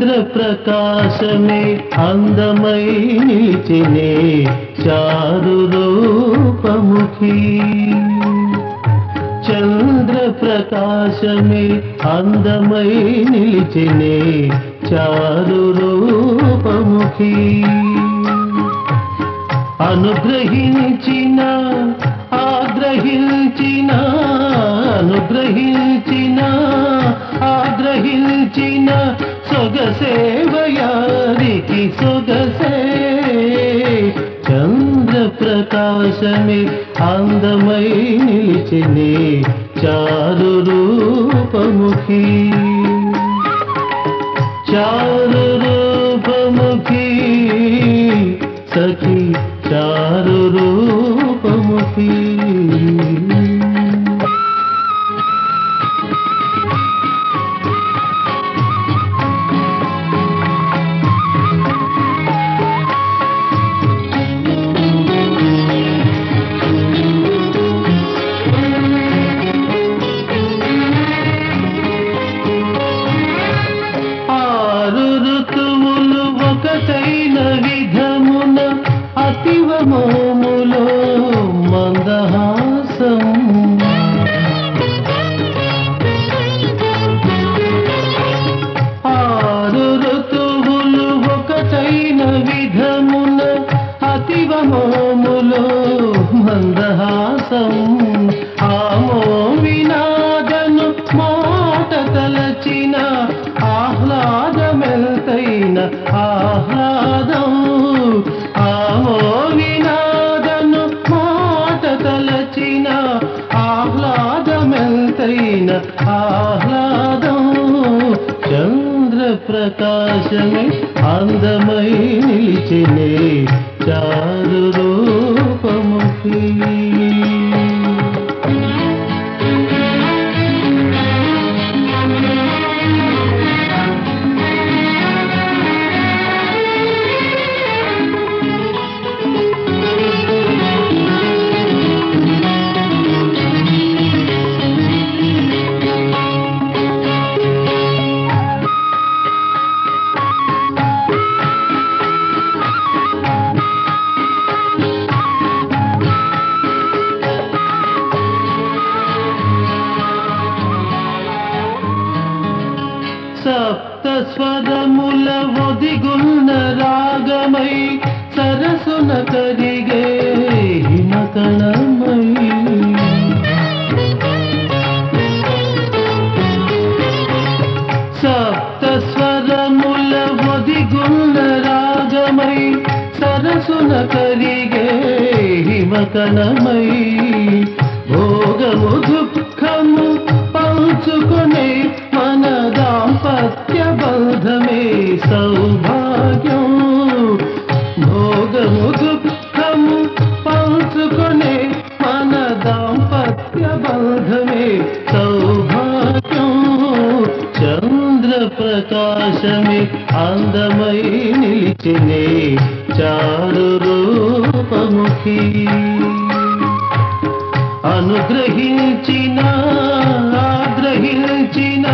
చంద్ర ప్రకాశమే అందమై నిలిచినే చారు రూపముఖి చంద్ర ప్రకాశమే అందమై నిలిచినే చారు రూపముఖి అనుగ్రహించిన ఆగ్రహించిన అనుగ్రహించిన ఆగ్రహించిన సొగసేవయారికి సొగసే చంద్ర ప్రకాశమే అందమై నిలిచినే చారు రూపముఖి చారు రూపముఖి సఖి చారు రూపముఖి ఆరు ఋతువులు ఒకటైన విధమున అతివ మోములో మందహాసం ఆరు ఋతువులు ఒకటైన విధమున అతివ మోములో మందహాసం ఆమో వినాదను మాట తలచిన ఆహ్లాదమెల్తైన ఆహ్లాదం ఆమో వినాదను మాట తలచిన ఆహ్లాదమెల్తైన ఆహ్లాదం చంద్ర ప్రకాశమే అందమై నిలిచినే చారు రూపముఖి సప్త స్వరముల ఒదిగున్న రాగమై సరసున కరిగే హిమకణమై సప్త స్వరముల ఒదిగున్న రాగమై సరసున కరిగే హిమకణమై భోగము దుఃఖము పంచుకునే మన దాంపత్య బంధమే సౌభాగ్యం భోగము దుఃఖము పంచుకునే మన దాంపత్య బంధమే సౌభాగ్యం చంద్ర ప్రకాశమే అందమై నిలిచినే చారు రూపముఖి అనుగ్రహించిన ఆగ్రహించిన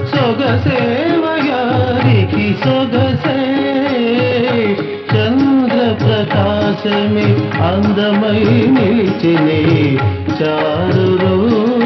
సొగసేవయారికి సొగసే చంద్ర ప్రకాశమే అందమై నిలిచినే చారు రూపముఖి